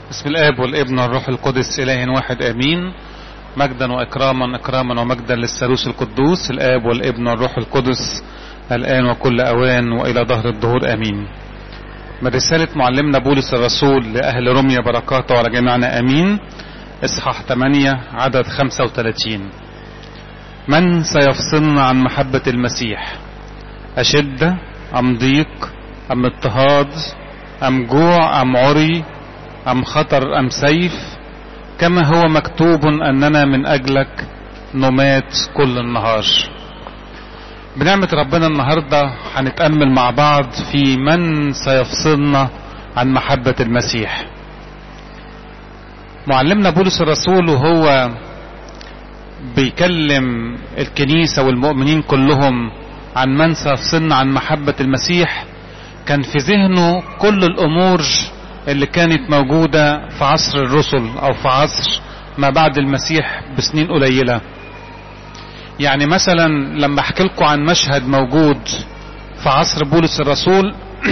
بسم الاب والابن والروح القدس اله واحد امين مجدا واكراما اكراما ومجدا للثالوث القدوس الاب والابن والروح القدس الان وكل اوان والى ظهر الدهور امين من رسالة معلمنا بولس الرسول لأهل روميا بركاته على جميعنا أمين إصحاح 8 عدد 35 من سيفصلنا عن محبة المسيح أشدة أم ضيق أم اضطهاد أم جوع أم عري أم خطر أم سيف كما هو مكتوب أننا من أجلك نمات كل النهار بنعمة ربنا النهاردة هنتأمل مع بعض في من سيفصلنا عن محبة المسيح معلمنا بولس الرسول وهو بيكلم الكنيسة والمؤمنين كلهم عن من سيفصلنا عن محبة المسيح كان في ذهنه كل الأمور اللي كانت موجودة في عصر الرسل أو في عصر ما بعد المسيح بسنين قليلة يعني مثلا لما احكي لكم عن مشهد موجود في عصر بولس الرسول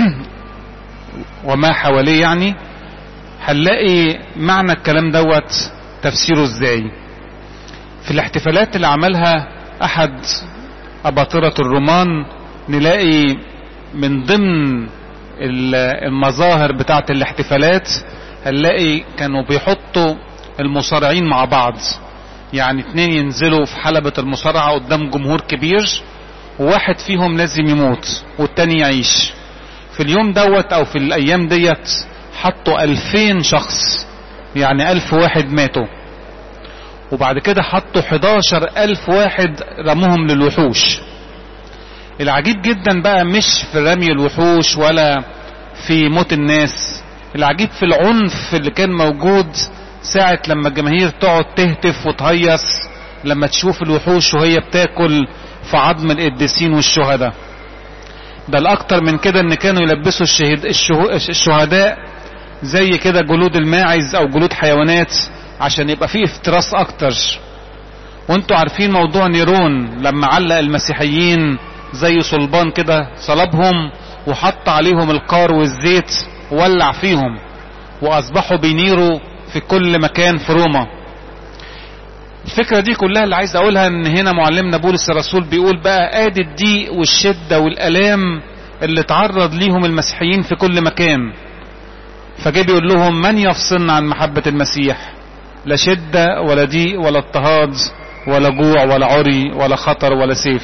وما حواليه يعني هنلاقي معنى الكلام دوت تفسيره ازاي في الاحتفالات اللي عملها احد اباطرة الرومان نلاقي من ضمن المظاهر بتاعت الاحتفالات هنلاقي كانوا بيحطوا المصارعين مع بعض يعني اتنين ينزلوا في حلبة المصارعة قدام جمهور كبير وواحد فيهم لازم يموت والتاني يعيش في اليوم دوت او في الايام ديت حطوا الفين شخص يعني الف واحد ماتوا وبعد كده حطوا حداشر الف واحد رموهم للوحوش العجيب جدا بقى مش في رمي الوحوش ولا في موت الناس العجيب في العنف اللي كان موجود ساعة لما الجماهير تقعد تهتف وتهيص لما تشوف الوحوش وهي بتاكل في عظم القديسين والشهداء ده الاكتر من كده ان كانوا يلبسوا الشهد الشهداء زي كده جلود الماعز او جلود حيوانات عشان يبقى فيه افتراس اكتر وانتوا عارفين موضوع نيرون لما علق المسيحيين زي صلبان كده صلبهم وحط عليهم القار والزيت وولع فيهم واصبحوا بينيروا في كل مكان في روما الفكرة دي كلها اللي عايز اقولها ان هنا معلمنا بولس الرسول بيقول بقى ادي الضيق والشدة والالام اللي تعرض ليهم المسيحيين في كل مكان فجاي بيقول لهم من يفصلنا عن محبة المسيح لا شدة ولا ضيق ولا اضطهاد ولا جوع ولا عري ولا خطر ولا سيف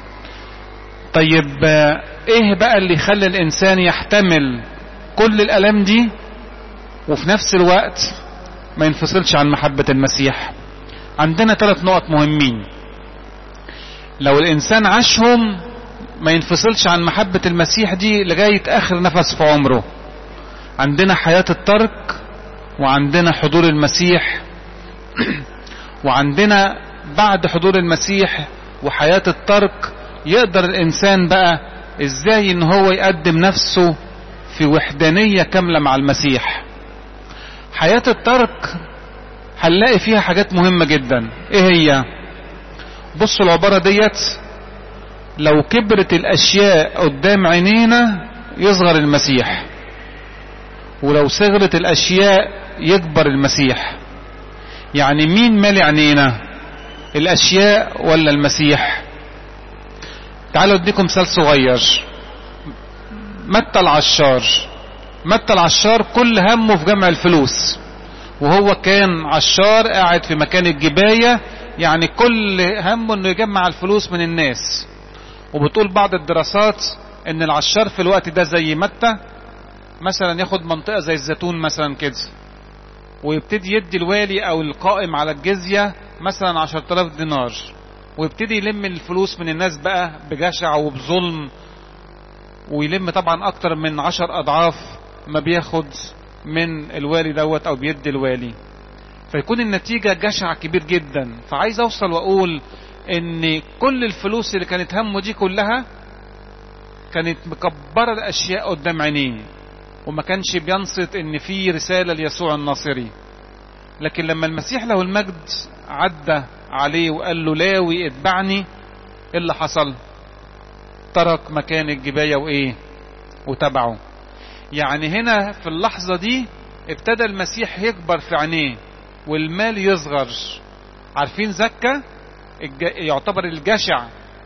طيب ايه بقى اللي يخلي الانسان يحتمل كل الالام دي وفي نفس الوقت ما ينفصلش عن محبة المسيح عندنا ثلاث نقط مهمين لو الانسان عاشهم ما ينفصلش عن محبة المسيح دي لغاية اخر نفس في عمره عندنا حياة الترك وعندنا حضور المسيح وعندنا بعد حضور المسيح وحياة الترك يقدر الانسان بقى ازاي ان هو يقدم نفسه في وحدانية كاملة مع المسيح حياة الترك هنلاقي فيها حاجات مهمة جدا ايه هي بصوا العبارة ديت لو كبرت الاشياء قدام عينينا يصغر المسيح ولو صغرت الاشياء يكبر المسيح يعني مين مالي عينينا الاشياء ولا المسيح تعالوا اديكم مثال صغير متى العشار متى العشار كل همه في جمع الفلوس وهو كان عشار قاعد في مكان الجباية يعني كل همه انه يجمع الفلوس من الناس وبتقول بعض الدراسات ان العشار في الوقت ده زي متى مثلا ياخد منطقة زي الزيتون مثلا كده ويبتدي يدي الوالي او القائم على الجزية مثلا عشر تلاف دينار ويبتدي يلم الفلوس من الناس بقى بجشع وبظلم ويلم طبعا اكتر من عشر اضعاف ما بياخد من الوالي دوت او بيدي الوالي فيكون النتيجة جشع كبير جدا فعايز اوصل واقول ان كل الفلوس اللي كانت همه دي كلها كانت مكبرة الاشياء قدام عينيه وما كانش بينصت ان في رسالة ليسوع الناصري لكن لما المسيح له المجد عدى عليه وقال له لاوي اتبعني ايه اللي حصل ترك مكان الجباية وايه وتبعه يعني هنا في اللحظة دي ابتدى المسيح يكبر في عينيه والمال يصغر عارفين زكا يعتبر الجشع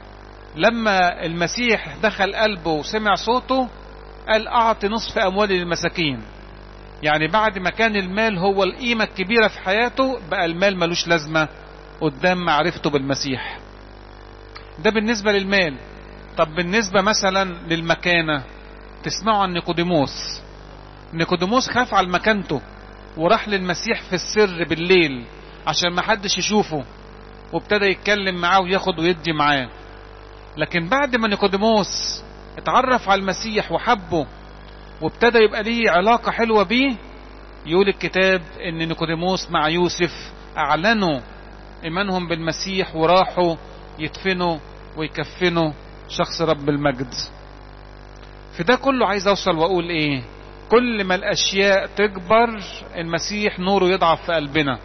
لما المسيح دخل قلبه وسمع صوته قال اعطي نصف اموالي للمساكين يعني بعد ما كان المال هو القيمة الكبيرة في حياته بقى المال ملوش لازمة قدام معرفته بالمسيح ده بالنسبة للمال طب بالنسبة مثلا للمكانة تسمعوا عن نيقوديموس نيقوديموس خاف على مكانته وراح للمسيح في السر بالليل عشان ما حدش يشوفه وابتدى يتكلم معاه وياخد ويدي معاه لكن بعد ما نيقوديموس اتعرف على المسيح وحبه وابتدى يبقى ليه علاقة حلوة بيه يقول الكتاب ان نيقوديموس مع يوسف اعلنوا ايمانهم بالمسيح وراحوا يدفنوا ويكفنوا شخص رب المجد في ده كله عايز اوصل واقول ايه كل ما الاشياء تكبر المسيح نوره يضعف في قلبنا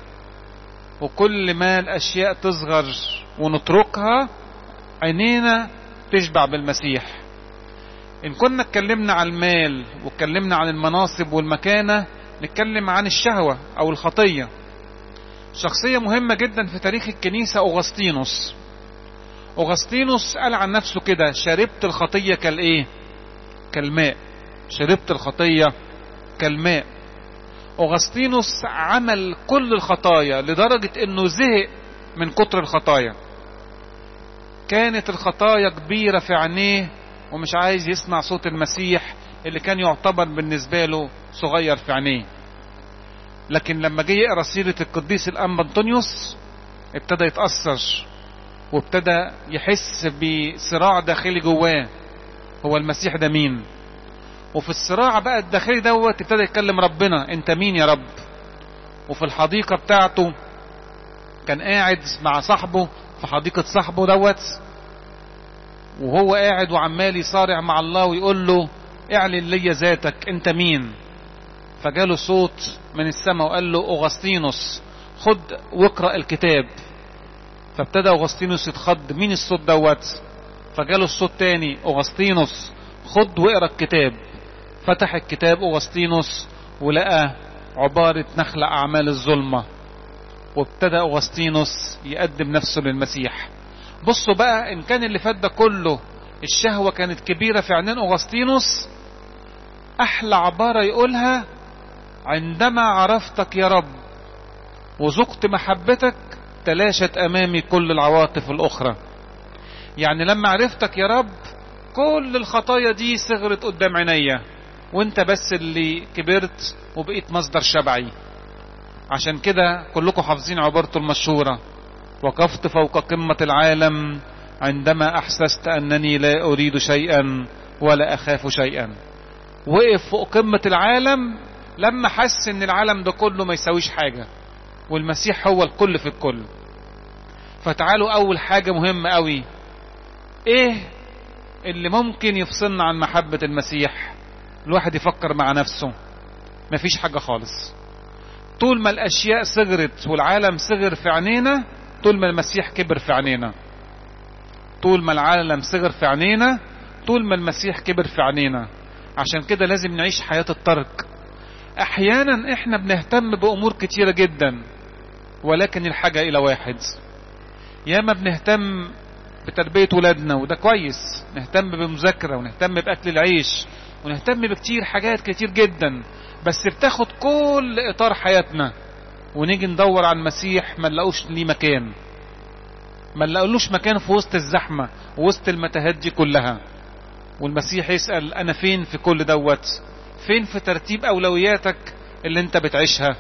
وكل ما الاشياء تصغر ونتركها عينينا تشبع بالمسيح ان كنا اتكلمنا عن المال واتكلمنا عن المناصب والمكانة نتكلم عن الشهوة او الخطية شخصية مهمة جدا في تاريخ الكنيسة أغسطينوس أغسطينوس قال عن نفسه كده شربت الخطية كالإيه كالماء شربت الخطية كالماء أغسطينوس عمل كل الخطايا لدرجة انه زهق من كتر الخطايا كانت الخطايا كبيرة في عينيه ومش عايز يسمع صوت المسيح اللي كان يعتبر بالنسبة له صغير في عينيه لكن لما جه يقرا سيرة القديس الأنبا أنطونيوس ابتدى يتأثر وابتدى يحس بصراع داخلي جواه هو المسيح ده مين وفي الصراع بقى الداخلي دوت ابتدى يتكلم ربنا انت مين يا رب وفي الحديقة بتاعته كان قاعد مع صاحبه في حديقة صاحبه دوت وهو قاعد وعمال يصارع مع الله ويقول له اعلن لي ذاتك انت مين فجاله صوت من السماء وقال له اغسطينوس خد واقرا الكتاب فابتدى اغسطينوس يتخض مين الصوت دوت فجاله الصوت تاني اغسطينوس خد واقرا الكتاب فتح الكتاب اغسطينوس ولقى عبارة نخلة اعمال الظلمة وابتدى اغسطينوس يقدم نفسه للمسيح بصوا بقى ان كان اللي فات ده كله الشهوة كانت كبيرة في عينين اغسطينوس احلى عبارة يقولها عندما عرفتك يا رب وذقت محبتك تلاشت امامي كل العواطف الاخرى يعني لما عرفتك يا رب كل الخطايا دي صغرت قدام عينيا وانت بس اللي كبرت وبقيت مصدر شبعي عشان كده كلكم حافظين عبارته المشهورة وقفت فوق قمة العالم عندما احسست انني لا اريد شيئا ولا اخاف شيئا وقف فوق قمة العالم لما حس ان العالم ده كله ما يساويش حاجة والمسيح هو الكل في الكل فتعالوا اول حاجة مهمة قوي ايه اللي ممكن يفصلنا عن محبة المسيح الواحد يفكر مع نفسه مفيش حاجة خالص طول ما الاشياء صغرت والعالم صغر في عينينا طول ما المسيح كبر في عينينا طول ما العالم صغر في عينينا طول ما المسيح كبر في عينينا عشان كده لازم نعيش حياة الترك احيانا احنا بنهتم بامور كتيرة جدا ولكن الحاجة الى واحد ياما بنهتم بتربية ولادنا وده كويس نهتم بمذاكرة ونهتم بأكل العيش ونهتم بكتير حاجات كتير جدا بس بتاخد كل إطار حياتنا ونيجي ندور على المسيح ما نلاقوش ليه مكان ما نلاقولوش مكان في وسط الزحمة ووسط المتاهات دي كلها والمسيح يسأل أنا فين في كل دوت فين في ترتيب أولوياتك اللي انت بتعيشها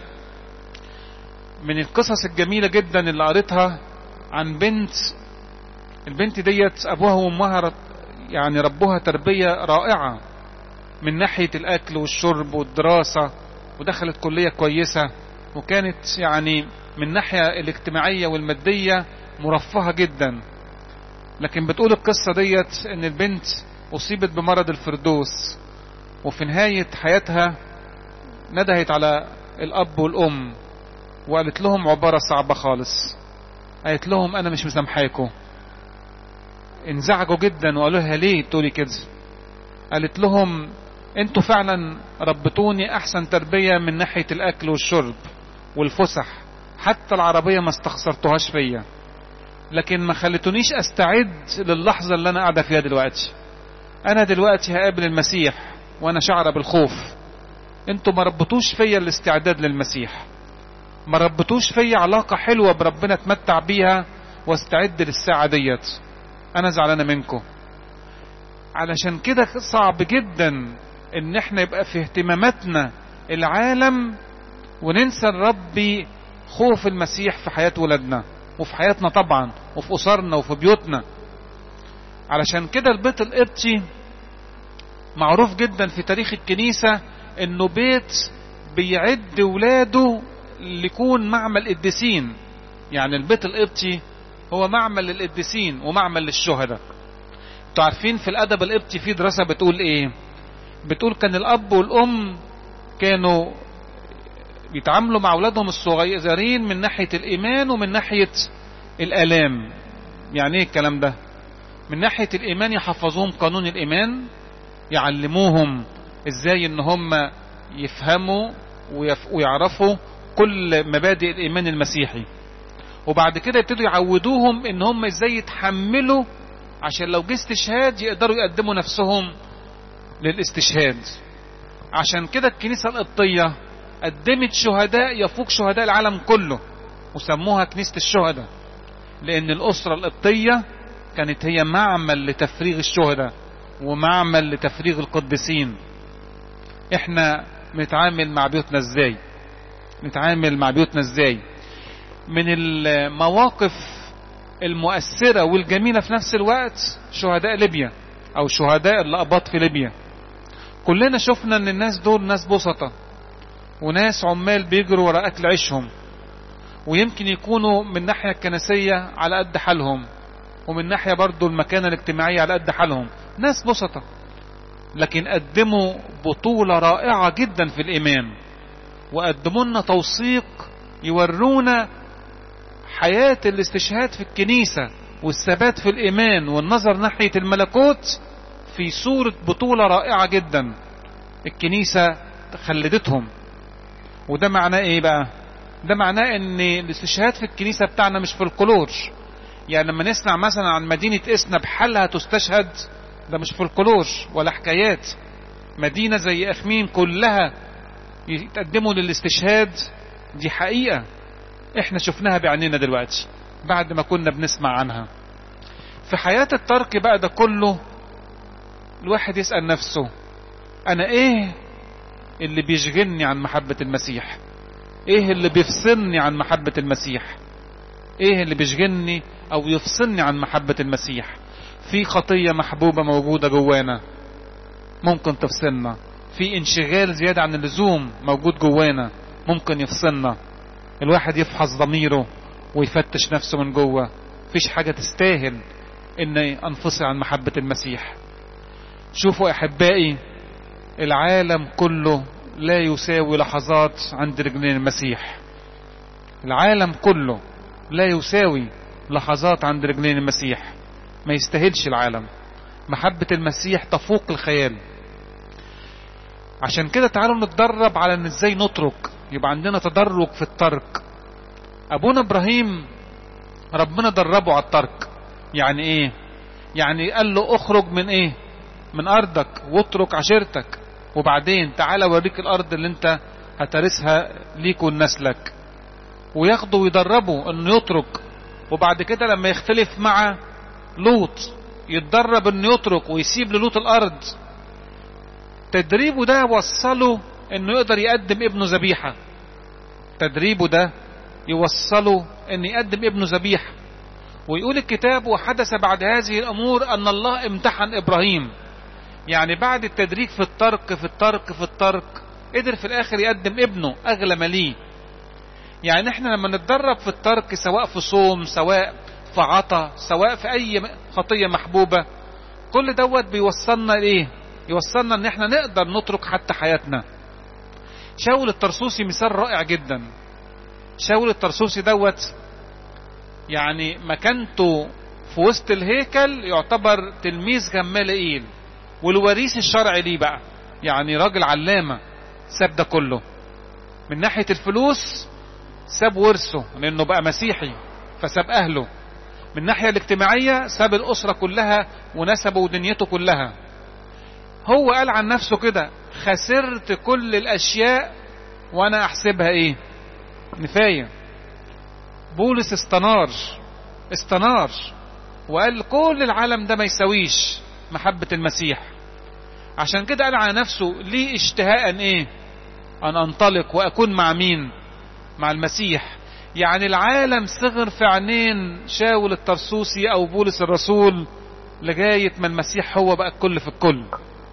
من القصص الجميلة جدا اللي قريتها عن بنت البنت ديت ابوها وامها يعني ربوها تربية رائعة من ناحية الاكل والشرب والدراسة ودخلت كلية كويسة وكانت يعني من الناحية الاجتماعية والمادية مرفهة جدا لكن بتقول القصة ديت ان البنت اصيبت بمرض الفردوس وفي نهاية حياتها ندهت على الاب والام وقالت لهم عبارة صعبة خالص قالت لهم انا مش مسامحاكم انزعجوا جدا وقالوا لها ليه تقولي كده قالت لهم انتوا فعلا ربتوني احسن تربية من ناحية الاكل والشرب والفسح حتى العربية ما استخسرتوهاش فيا لكن ما خلتونيش استعد للحظة اللي انا قاعدة فيها دلوقتي انا دلوقتي هقابل المسيح وانا شعر بالخوف انتوا ما ربطوش فيا الاستعداد للمسيح ما ربطوش فيا علاقة حلوة بربنا اتمتع بيها واستعد للساعة ديت انا زعلانة منكم علشان كده صعب جدا ان احنا يبقى في اهتماماتنا العالم وننسى الرب خوف المسيح في حياة ولادنا وفي حياتنا طبعا وفي أسرنا وفي بيوتنا علشان كده البيت القبطي معروف جدا في تاريخ الكنيسة انه بيت بيعد ولاده ليكون معمل قديسين يعني البيت القبطي هو معمل للقديسين ومعمل للشهداء انتوا عارفين في الادب القبطي في دراسة بتقول ايه بتقول كان الاب والام كانوا بيتعاملوا مع اولادهم الصغيرين من ناحية الايمان ومن ناحية الالام يعني ايه الكلام ده من ناحية الايمان يحفظوهم قانون الايمان يعلموهم ازاي ان هم يفهموا ويعرفوا كل مبادئ الايمان المسيحي وبعد كده يبتدوا يعودوهم ان هم ازاي يتحملوا عشان لو جه استشهاد يقدروا يقدموا نفسهم للاستشهاد عشان كده الكنيسة القبطية قدمت شهداء يفوق شهداء العالم كله وسموها كنيسة الشهداء لان الاسرة القبطية كانت هي معمل لتفريغ الشهداء ومعمل لتفريغ القديسين احنا نتعامل مع بيوتنا ازاي نتعامل مع بيوتنا ازاي من المواقف المؤثرة والجميلة في نفس الوقت شهداء ليبيا او شهداء الأقباط في ليبيا كلنا شفنا ان الناس دول ناس بسطة وناس عمال بيجروا وراء اكل عيشهم ويمكن يكونوا من ناحية الكنسية على قد حالهم ومن ناحية برضو المكانة الاجتماعية على قد حالهم ناس بسطة لكن قدموا بطولة رائعة جدا في الإيمان وقدموا لنا توثيق يورونا حياة الاستشهاد في الكنيسة والثبات في الإيمان والنظر ناحية الملكوت في صورة بطولة رائعة جدا الكنيسة خلدتهم وده معناه ايه بقى ده معناه ان الاستشهاد في الكنيسة بتاعنا مش في الكلور يعني لما نسمع مثلا عن مدينة اسنا بحالها تستشهد ده مش في الكلور ولا حكايات مدينة زي اخمين كلها يتقدموا للاستشهاد دي حقيقة احنا شفناها بعينينا دلوقتي بعد ما كنا بنسمع عنها في حياة الترك بقى ده كله الواحد يسأل نفسه انا ايه اللي بيشغلني عن محبة المسيح ايه اللي بيفصلني عن محبة المسيح ايه اللي بيشغلني او يفصلني عن محبة المسيح في خطية محبوبة موجودة جوانا ممكن تفصلنا في انشغال زيادة عن اللزوم موجود جوانا ممكن يفصلنا الواحد يفحص ضميره ويفتش نفسه من جوه فيش حاجة تستاهل ان انفصل عن محبة المسيح شوفوا احبائي العالم كله لا يساوي لحظات عند رجلين المسيح العالم كله لا يساوي لحظات عند رجلين المسيح ما يستاهلش العالم محبة المسيح تفوق الخيال عشان كده تعالوا نتدرب على ان ازاي نترك يبقى عندنا تدرج في الترك ابونا ابراهيم ربنا دربه على الترك يعني ايه يعني قال له اخرج من ايه من ارضك واترك عشيرتك وبعدين تعالى اوريك الارض اللي انت هترثها ليك ولنسلك وياخده ويدربه انه يترك وبعد كده لما يختلف مع لوط يتدرب انه يترك ويسيب للوط الارض تدريبه ده وصله انه يقدر يقدم ابنه ذبيحة تدريبه ده يوصله ان يقدم ابنه ذبيحة ويقول الكتاب وحدث بعد هذه الامور ان الله امتحن ابراهيم يعني بعد التدريج في الترك في الترك في الترك قدر في الاخر يقدم ابنه اغلى ما ليه يعني احنا لما نتدرب في الترك سواء في صوم سواء في عطا سواء في اي خطية محبوبة كل دوت بيوصلنا لايه يوصلنا ان احنا نقدر نترك حتى حياتنا شاول الترسوسي مثال رائع جدا شاول الترسوسي دوت يعني مكانته في وسط الهيكل يعتبر تلميذ جمالئيل والوريث الشرعي ليه بقى يعني راجل علامة ساب ده كله من ناحية الفلوس ساب ورثه لانه بقى مسيحي فساب اهله من الناحية الاجتماعية ساب الاسرة كلها ونسبه ودنيته كلها هو قال عن نفسه كده خسرت كل الاشياء وانا احسبها ايه نفاية بولس استنار استنار وقال كل العالم ده ما يساويش محبة المسيح عشان كده قال على نفسه ليه اشتهاء ايه ان انطلق واكون مع مين مع المسيح يعني العالم صغر في عينين شاول الترسوسي او بولس الرسول لغاية ما المسيح هو بقى الكل في الكل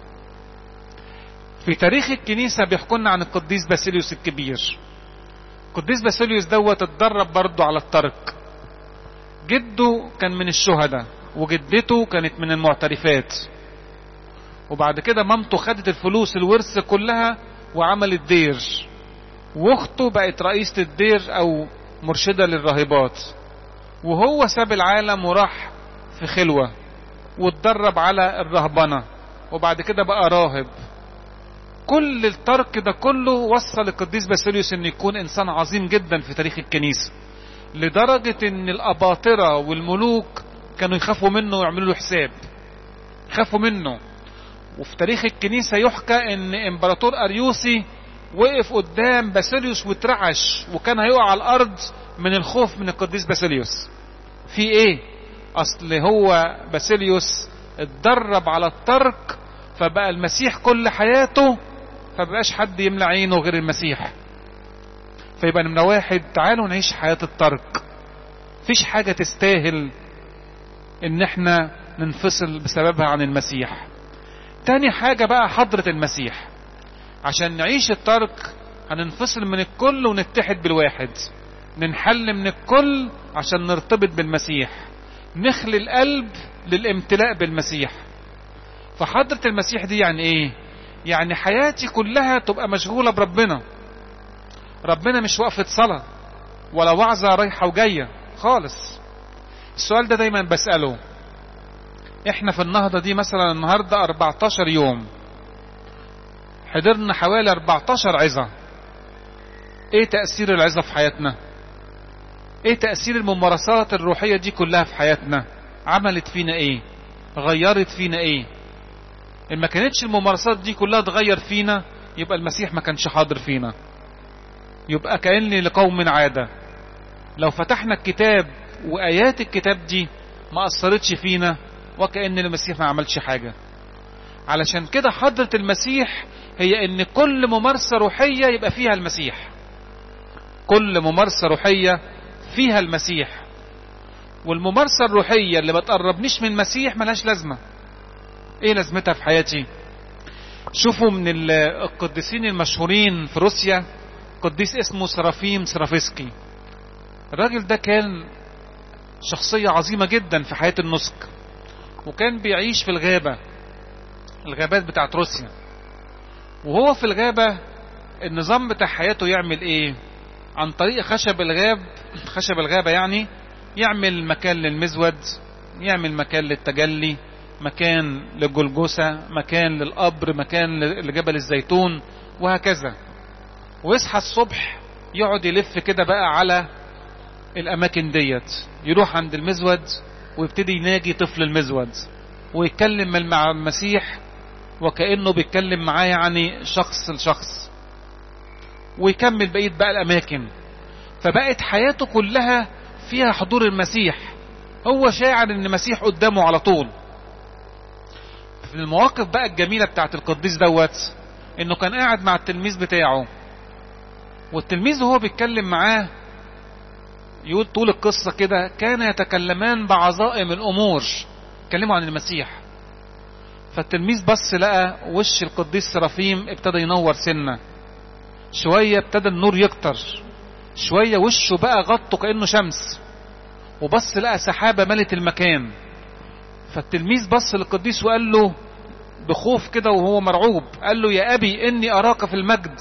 في تاريخ الكنيسة بيحكونا عن القديس باسيليوس الكبير القديس باسيليوس دوت اتدرب برضه على الترك جده كان من الشهداء وجدته كانت من المعترفات وبعد كده مامته خدت الفلوس الورث كلها وعملت دير واخته بقت رئيسة الدير او مرشدة للراهبات وهو ساب العالم وراح في خلوة واتدرب على الرهبنة وبعد كده بقى راهب كل الترك ده كله وصل القديس باسيليوس ان يكون انسان عظيم جدا في تاريخ الكنيسة لدرجة ان الاباطرة والملوك كانوا يخافوا منه ويعملوا له حساب خافوا منه وفي تاريخ الكنيسة يحكى ان امبراطور اريوسي وقف قدام باسيليوس واترعش وكان هيقع على الارض من الخوف من القديس باسيليوس في ايه اصل هو باسيليوس اتدرب على الترك فبقى المسيح كل حياته فبقاش حد يملى عينه غير المسيح فيبقى نمرة واحد تعالوا نعيش حياة الترك فيش حاجة تستاهل ان احنا ننفصل بسببها عن المسيح تاني حاجة بقى حضرة المسيح عشان نعيش الترك هننفصل من الكل ونتحد بالواحد ننحل من الكل عشان نرتبط بالمسيح نخلي القلب للامتلاء بالمسيح فحضرة المسيح دي يعني ايه يعني حياتي كلها تبقى مشغولة بربنا ربنا مش وقفة صلاة ولا وعظة رايحة وجاية خالص السؤال ده دايما بسأله احنا في النهضة دي مثلا النهاردة 14 يوم حضرنا حوالي 14 عظة ايه تأثير العظة في حياتنا ايه تأثير الممارسات الروحية دي كلها في حياتنا عملت فينا ايه غيرت فينا ايه ان ما كانتش الممارسات دي كلها تغير فينا يبقى المسيح ما كانش حاضر فينا يبقى كأني لقوم عادة لو فتحنا الكتاب وآيات الكتاب دي ما أثرتش فينا وكأن المسيح ما عملش حاجة علشان كده حضرة المسيح هي ان كل ممارسة روحية يبقى فيها المسيح كل ممارسة روحية فيها المسيح والممارسة الروحية اللي ما تقربنيش من المسيح ملهاش لازمة ايه لازمتها في حياتي شوفوا من القديسين المشهورين في روسيا قديس اسمه سرافيم سرافسكي الراجل ده كان شخصية عظيمة جدا في حياة النسك وكان بيعيش في الغابة الغابات بتاعت روسيا وهو في الغابة النظام بتاع حياته يعمل ايه عن طريق خشب الغاب خشب الغابة يعني يعمل مكان للمزود يعمل مكان للتجلي مكان للجلجسة مكان للقبر مكان لجبل الزيتون وهكذا ويصحى الصبح يقعد يلف كده بقى على الاماكن ديت يروح عند المزود ويبتدي يناجي طفل المزود ويتكلم مع المسيح وكأنه بيتكلم معاه يعني شخص لشخص ويكمل بقية بقى الأماكن فبقت حياته كلها فيها حضور المسيح هو شاعر ان المسيح قدامه على طول في المواقف بقى الجميلة بتاعت القديس دوت انه كان قاعد مع التلميذ بتاعه والتلميذ وهو بيتكلم معاه يقول طول القصة كده كان يتكلمان بعظائم الأمور يتكلموا عن المسيح فالتلميذ بص لقى وش القديس سرافيم ابتدى ينور سنة شوية ابتدى النور يكتر شوية وشه بقى غطه كأنه شمس وبص لقى سحابة ملت المكان فالتلميذ بص للقديس وقال له بخوف كده وهو مرعوب قال له يا أبي إني أراك في المجد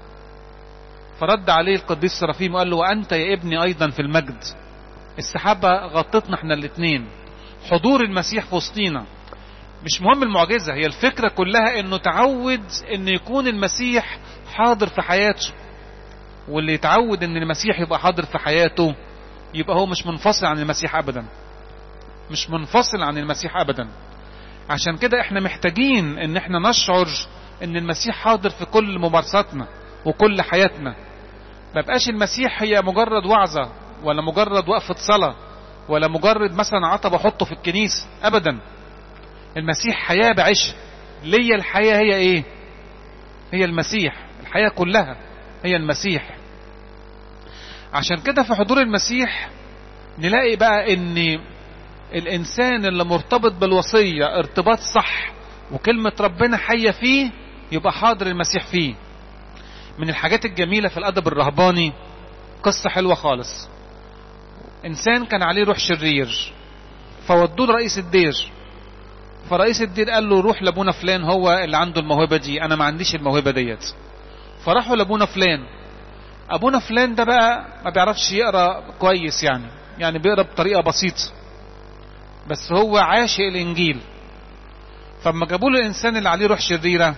فرد عليه القديس سرافيم وقال له وأنت يا ابني أيضا في المجد السحابة غطتنا احنا الاتنين حضور المسيح في وسطينا مش مهم المعجزة هي الفكرة كلها انه تعود ان يكون المسيح حاضر في حياته واللي يتعود ان المسيح يبقى حاضر في حياته يبقى هو مش منفصل عن المسيح ابدا مش منفصل عن المسيح ابدا عشان كده احنا محتاجين ان احنا نشعر ان المسيح حاضر في كل ممارساتنا وكل حياتنا ما بقاش المسيح هي مجرد وعظة ولا مجرد وقفة صلاة ولا مجرد مثلا عطب احطه في الكنيسة ابدا المسيح حياة بعيش ليا الحياة هي ايه هي المسيح الحياة كلها هي المسيح عشان كده في حضور المسيح نلاقي بقى ان الانسان اللي مرتبط بالوصية ارتباط صح وكلمة ربنا حية فيه يبقى حاضر المسيح فيه من الحاجات الجميلة في الادب الرهباني قصة حلوة خالص انسان كان عليه روح شرير فودوه لرئيس الدير فرئيس الدير قال له روح لابونا فلان هو اللي عنده الموهبة دي انا ما عنديش الموهبة ديت فراحوا لابونا فلان ابونا فلان ده بقى ما بيعرفش يقرا كويس يعني يعني بيقرا بطريقه بسيطه بس هو عاشق الانجيل فلما جابوا له الانسان اللي عليه روح شريره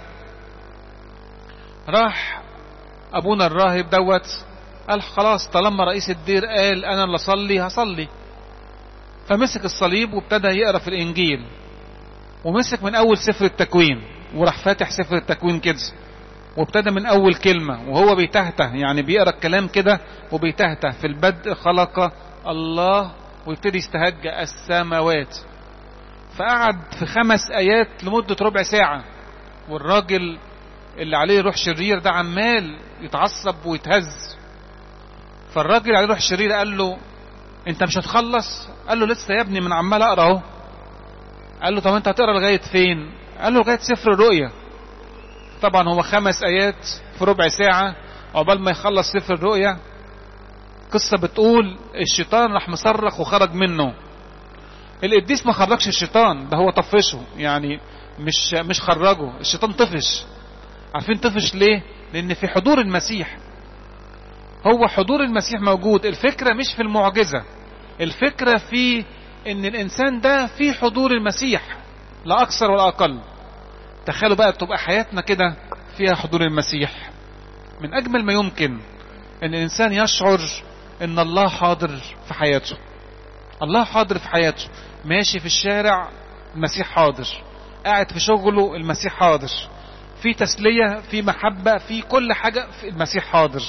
راح ابونا الراهب دوت قال خلاص طالما رئيس الدير قال انا اللي اصلي هصلي فمسك الصليب وابتدى يقرا في الانجيل ومسك من اول سفر التكوين وراح فاتح سفر التكوين كده وابتدى من اول كلمة وهو بيتهته يعني بيقرا الكلام كده وبيتهته في البدء خلق الله ويبتدي يستهجى السماوات فقعد في خمس ايات لمدة ربع ساعة والراجل اللي عليه روح شرير ده عمال يتعصب ويتهز فالراجل عليه روح شرير قال له انت مش هتخلص قال له لسه يا ابني من عمال اقرا اهو قال له طب انت هتقرا لغايه فين قال له لغايه سفر الرؤيا طبعا هو خمس ايات في ربع ساعة عقبال ما يخلص سفر الرؤيا قصة بتقول الشيطان راح مصرخ وخرج منه القديس ما خرجش الشيطان ده هو طفشه يعني مش مش خرجه الشيطان طفش عارفين طفش ليه لان في حضور المسيح هو حضور المسيح موجود الفكرة مش في المعجزة الفكرة في ان الانسان ده في حضور المسيح لا اكثر ولا اقل تخيلوا بقى تبقى حياتنا كده فيها حضور المسيح من اجمل ما يمكن ان الانسان يشعر ان الله حاضر في حياته الله حاضر في حياته ماشي في الشارع المسيح حاضر قاعد في شغله المسيح حاضر في تسلية في محبة في كل حاجة في المسيح حاضر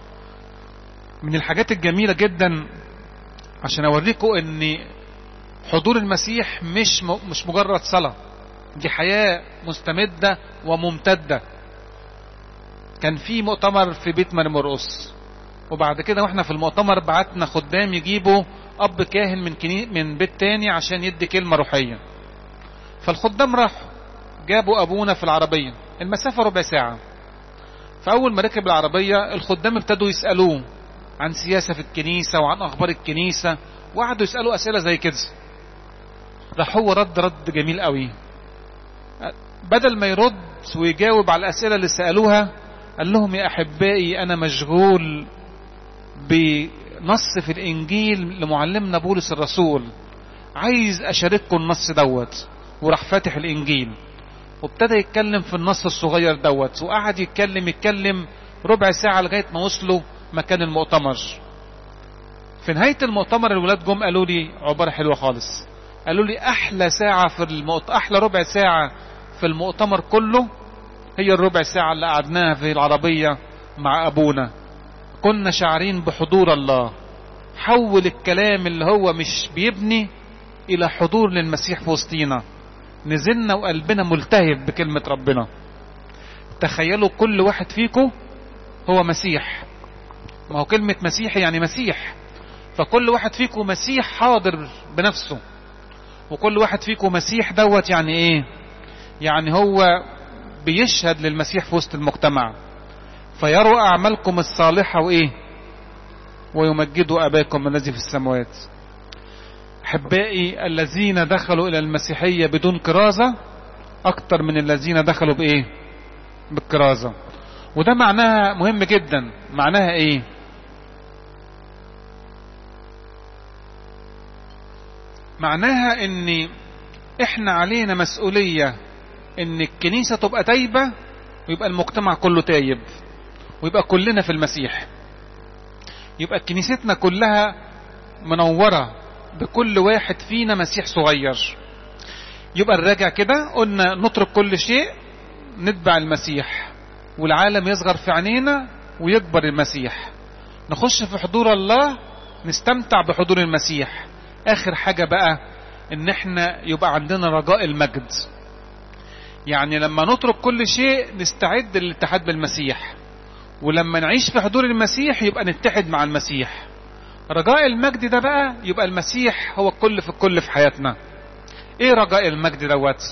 من الحاجات الجميلة جدا عشان اوريكم ان حضور المسيح مش مش مجرد صلاه دي حياة مستمدة وممتدة كان في مؤتمر في بيت مرمرقص وبعد كده واحنا في المؤتمر بعتنا خدام يجيبوا اب كاهن من كني من بيت تاني عشان يدي كلمة روحية فالخدام راحوا جابوا ابونا في العربية المسافة ربع ساعة فاول ما ركب العربية الخدام ابتدوا يسألوه عن سياسة في الكنيسة وعن اخبار الكنيسة وقعدوا يسألوا اسئلة زي كده راح هو رد رد جميل قوي بدل ما يرد ويجاوب على الأسئلة اللي سألوها قال لهم يا أحبائي أنا مشغول بنص في الإنجيل لمعلمنا بولس الرسول عايز أشارككم النص دوت وراح فاتح الإنجيل وابتدى يتكلم في النص الصغير دوت وقعد يتكلم يتكلم ربع ساعة لغاية ما وصلوا مكان المؤتمر في نهاية المؤتمر الولاد جم قالوا لي عبارة حلوة خالص قالوا لي أحلى ساعة في المؤتمر أحلى ربع ساعة في المؤتمر كله هي الربع ساعة اللي قعدناها في العربية مع أبونا كنا شاعرين بحضور الله حول الكلام اللي هو مش بيبني إلى حضور للمسيح في وسطينا نزلنا وقلبنا ملتهب بكلمة ربنا تخيلوا كل واحد فيكم هو مسيح ما هو كلمة مسيح يعني مسيح فكل واحد فيكم مسيح حاضر بنفسه وكل واحد فيكم مسيح دوت يعني ايه يعني هو بيشهد للمسيح في وسط المجتمع فيروا أعمالكم الصالحة وإيه ويمجدوا أباكم الذي في السماوات أحبائي الذين دخلوا إلى المسيحية بدون كرازة أكتر من الذين دخلوا بإيه بالكرازة وده معناها مهم جدا معناها إيه معناها إن احنا علينا مسؤولية ان الكنيسة تبقى تايبة ويبقى المجتمع كله تايب ويبقى كلنا في المسيح يبقى كنيستنا كلها منورة بكل واحد فينا مسيح صغير يبقى الراجع كده قلنا نترك كل شيء نتبع المسيح والعالم يصغر في عينينا ويكبر المسيح نخش في حضور الله نستمتع بحضور المسيح اخر حاجة بقى ان احنا يبقى عندنا رجاء المجد يعني لما نترك كل شيء نستعد للاتحاد بالمسيح ولما نعيش في حضور المسيح يبقى نتحد مع المسيح رجاء المجد ده بقى يبقى المسيح هو الكل في الكل في حياتنا ايه رجاء المجد دوت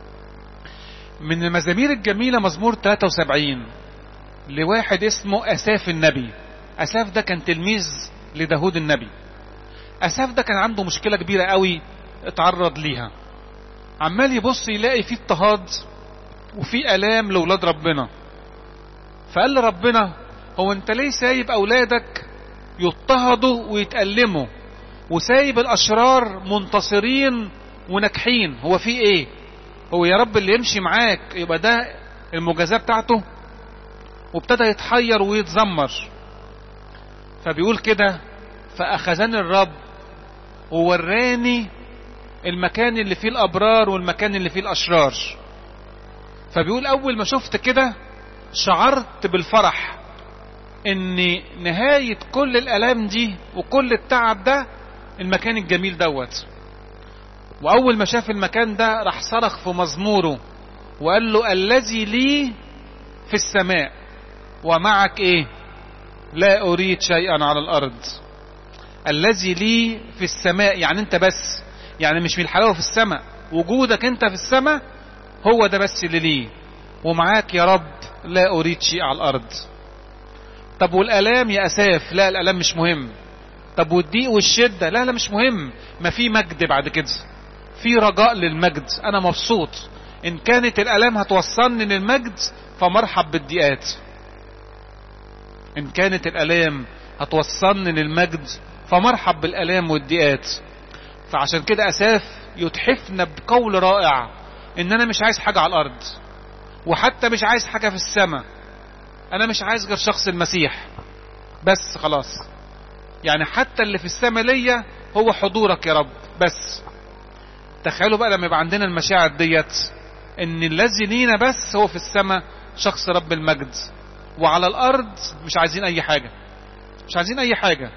من المزامير الجميلة مزمور 73 لواحد اسمه أساف النبي أساف ده كان تلميذ لداود النبي أساف ده كان عنده مشكلة كبيرة قوي اتعرض ليها عمال يبص يلاقي فيه اضطهاد وفي آلام لولاد ربنا فقال لربنا هو انت ليه سايب أولادك يضطهدوا ويتألموا وسايب الأشرار منتصرين وناجحين هو في ايه هو يا رب اللي يمشي معاك يبقى ده المجازاة بتاعته وابتدى يتحير ويتذمر فبيقول كده فأخذني الرب ووراني المكان اللي فيه الأبرار والمكان اللي فيه الأشرار فبيقول أول ما شفت كده شعرت بالفرح ان نهاية كل الالام دي وكل التعب ده المكان الجميل دوت واول ما شاف المكان ده راح صرخ في مزموره وقال له الذي لي في السماء ومعك ايه لا اريد شيئا على الارض الذي لي في السماء يعني انت بس يعني مش من الحلاوة في السماء وجودك انت في السماء هو ده بس اللي ليه ومعاك يا رب لا اريد شيء على الارض طب والالام يا اساف لا الالام مش مهم طب والضيق والشدة لا لا مش مهم ما في مجد بعد كده في رجاء للمجد انا مبسوط ان كانت الالام هتوصلني للمجد فمرحب بالضيقات ان كانت الالام هتوصلني للمجد فمرحب بالالام والضيقات فعشان كده اساف يتحفنا بقول رائع ان انا مش عايز حاجة على الارض وحتى مش عايز حاجة في السماء انا مش عايز غير شخص المسيح بس خلاص يعني حتى اللي في السماء ليا هو حضورك يا رب بس تخيلوا بقى لما يبقى عندنا المشاعر ديت ان الذي لينا بس هو في السماء شخص رب المجد وعلى الارض مش عايزين اي حاجة مش عايزين اي حاجة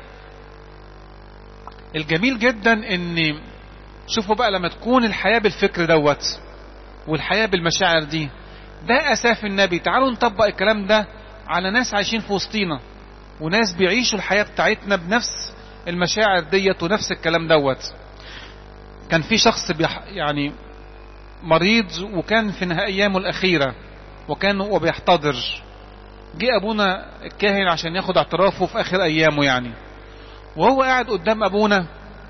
الجميل جدا ان شوفوا بقى لما تكون الحياة بالفكر دوت والحياة بالمشاعر دي ده اساف النبي تعالوا نطبق الكلام ده على ناس عايشين في وسطينا وناس بيعيشوا الحياة بتاعتنا بنفس المشاعر ديت ونفس الكلام دوت كان في شخص بيح يعني مريض وكان في نهاية ايامه الاخيرة وكان وبيحتضر جه ابونا الكاهن عشان ياخد اعترافه في اخر ايامه يعني وهو قاعد قدام ابونا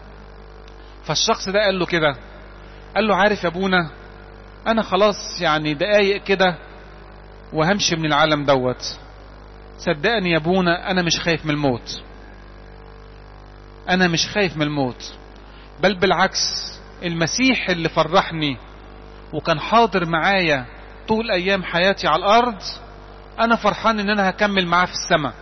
فالشخص ده قال له كده قال له عارف يا ابونا انا خلاص يعني دقايق كده وهمشي من العالم دوت صدقني يا ابونا انا مش خايف من الموت انا مش خايف من الموت بل بالعكس المسيح اللي فرحني وكان حاضر معايا طول ايام حياتي على الارض انا فرحان ان انا هكمل معاه في السماء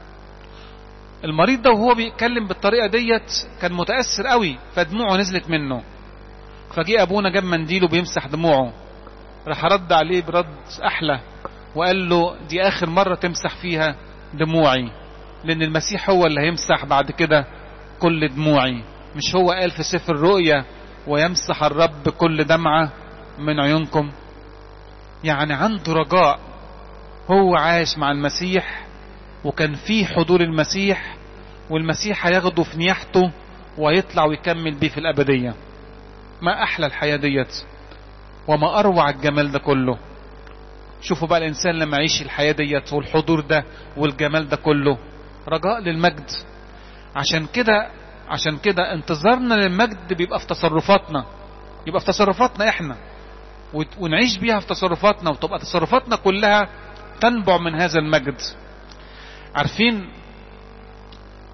المريض ده وهو بيتكلم بالطريقة ديت كان متأثر قوي فدموعه نزلت منه فجي ابونا جاب منديله بيمسح دموعه راح رد عليه برد احلى وقال له دي اخر مرة تمسح فيها دموعي لان المسيح هو اللي هيمسح بعد كده كل دموعي مش هو قال في سفر الرؤيا ويمسح الرب كل دمعة من عيونكم يعني عنده رجاء هو عاش مع المسيح وكان فيه حضور المسيح والمسيح هياخده في نياحته ويطلع ويكمل بيه في الأبدية ما أحلى الحياة ديت وما أروع الجمال ده كله شوفوا بقى الإنسان لما يعيش الحياة ديت والحضور ده والجمال ده كله رجاء للمجد عشان كده عشان كده انتظارنا للمجد بيبقى في تصرفاتنا يبقى في تصرفاتنا احنا ونعيش بيها في تصرفاتنا وتبقى تصرفاتنا كلها تنبع من هذا المجد عارفين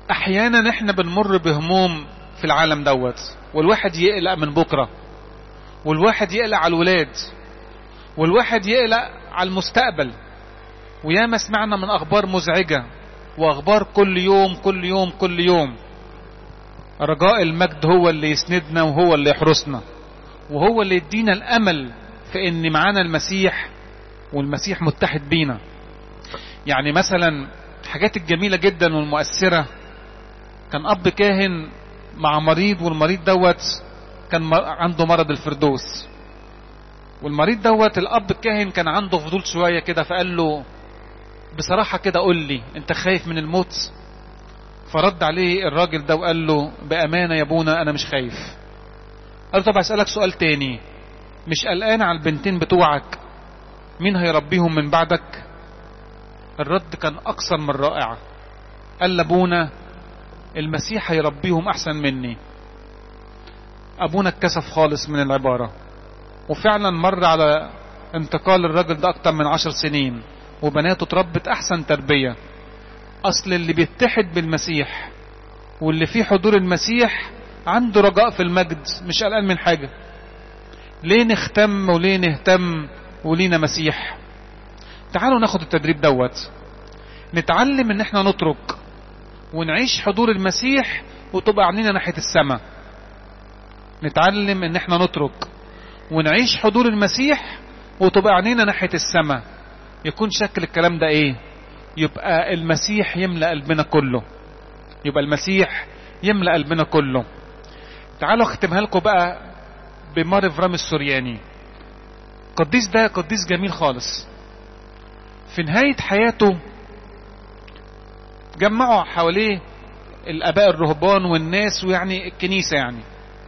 احيانا احنا بنمر بهموم في العالم دوت والواحد يقلق من بكرة والواحد يقلق على الولاد والواحد يقلق على المستقبل وياما سمعنا من اخبار مزعجة واخبار كل يوم كل يوم كل يوم رجاء المجد هو اللي يسندنا وهو اللي يحرسنا وهو اللي يدينا الامل في ان معانا المسيح والمسيح متحد بينا يعني مثلا الحاجات الجميلة جدا والمؤثرة كان اب كاهن مع مريض والمريض دوت كان عنده مرض الفردوس والمريض دوت الاب الكاهن كان عنده فضول شوية كده فقال له بصراحة كده قول لي انت خايف من الموت فرد عليه الراجل ده وقال له بأمانة يا ابونا انا مش خايف قال له طب اسألك سؤال تاني مش قلقان على البنتين بتوعك مين هيربيهم من بعدك الرد كان اكثر من رائع قال لابونا المسيح هيربيهم احسن مني ابونا اتكسف خالص من العبارة وفعلا مر على انتقال الراجل ده اكتر من عشر سنين وبناته اتربت احسن تربية اصل اللي بيتحد بالمسيح واللي فيه حضور المسيح عنده رجاء في المجد مش قلقان من حاجة ليه نهتم وليه نهتم ولينا مسيح تعالوا ناخد التدريب دوت نتعلم ان احنا نترك ونعيش حضور المسيح وتبقى عينينا ناحية السماء نتعلم ان احنا نترك ونعيش حضور المسيح وتبقى عينينا ناحية السماء يكون شكل الكلام ده ايه يبقى المسيح يملأ قلبنا كله يبقى المسيح يملأ قلبنا كله تعالوا اختمها لكم بقى بمار فرام السورياني قديس ده قديس جميل خالص في نهاية حياته جمعوا حواليه الاباء الرهبان والناس ويعني الكنيسة يعني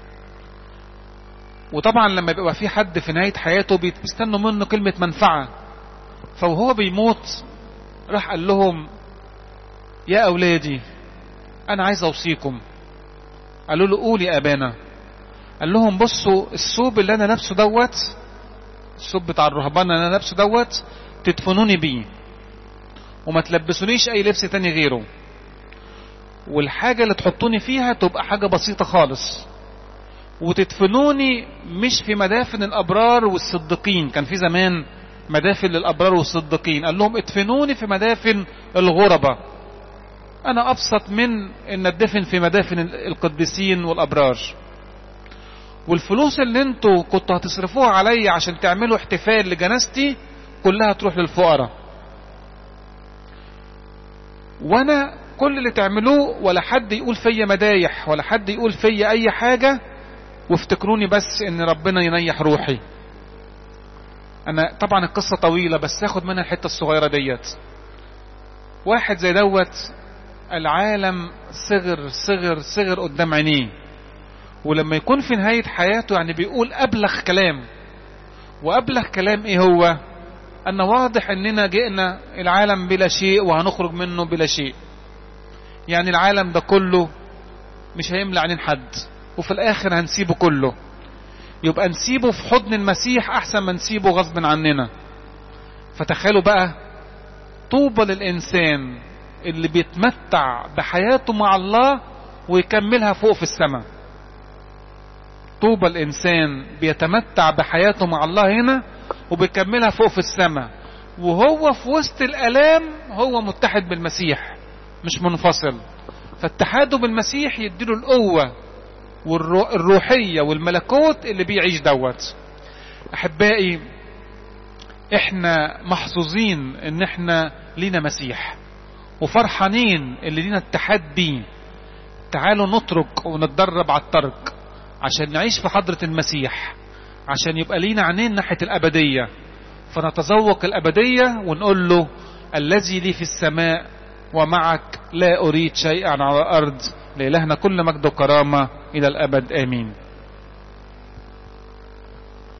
وطبعا لما بيبقى في حد في نهاية حياته بيستنوا منه كلمة منفعة فوهو بيموت راح قال لهم يا أولادي أنا عايز أوصيكم قالوا له قول يا أبانا قال لهم بصوا الثوب اللي أنا لابسه دوت الثوب بتاع الرهبان اللي أنا لابسه دوت تدفنوني بيه وما تلبسونيش أي لبس تاني غيره والحاجة اللي تحطوني فيها تبقى حاجة بسيطة خالص وتدفنوني مش في مدافن الأبرار والصديقين كان في زمان مدافن للأبرار والصديقين قال لهم ادفنوني في مدافن الغربة أنا أبسط من أن ادفن في مدافن القديسين والأبرار والفلوس اللي انتوا كنتوا هتصرفوها عليا عشان تعملوا احتفال لجنازتي كلها تروح للفقراء وانا كل اللي تعملوه ولا حد يقول فيا مدايح ولا حد يقول فيا اي حاجة وافتكروني بس ان ربنا ينيح روحي انا طبعا القصة طويلة بس اخد منها الحتة الصغيرة ديت واحد زي دوت العالم صغر صغر صغر قدام عينيه ولما يكون في نهاية حياته يعني بيقول ابلغ كلام وابلغ كلام ايه هو ان واضح اننا جئنا العالم بلا شيء وهنخرج منه بلا شيء يعني العالم ده كله مش هيملى عينين حد وفي الاخر هنسيبه كله يبقى نسيبه في حضن المسيح احسن ما نسيبه غصب عننا فتخيلوا بقى طوبى للانسان اللي بيتمتع بحياته مع الله ويكملها فوق في السماء طوبى الانسان بيتمتع بحياته مع الله هنا وبيكملها فوق في السماء وهو في وسط الالام هو متحد بالمسيح مش منفصل فاتحاده بالمسيح يديله القوة والروحية والملكوت اللي بيعيش دوت احبائي احنا محظوظين ان احنا لينا مسيح وفرحانين اللي لينا اتحاد بيه تعالوا نترك ونتدرب على الترك عشان نعيش في حضرة المسيح عشان يبقى لينا عينين ناحية الأبدية فنتذوق الأبدية ونقول له الذي لي في السماء ومعك لا أريد شيئا على الأرض لإلهنا كل مجد وكرامة إلى الأبد آمين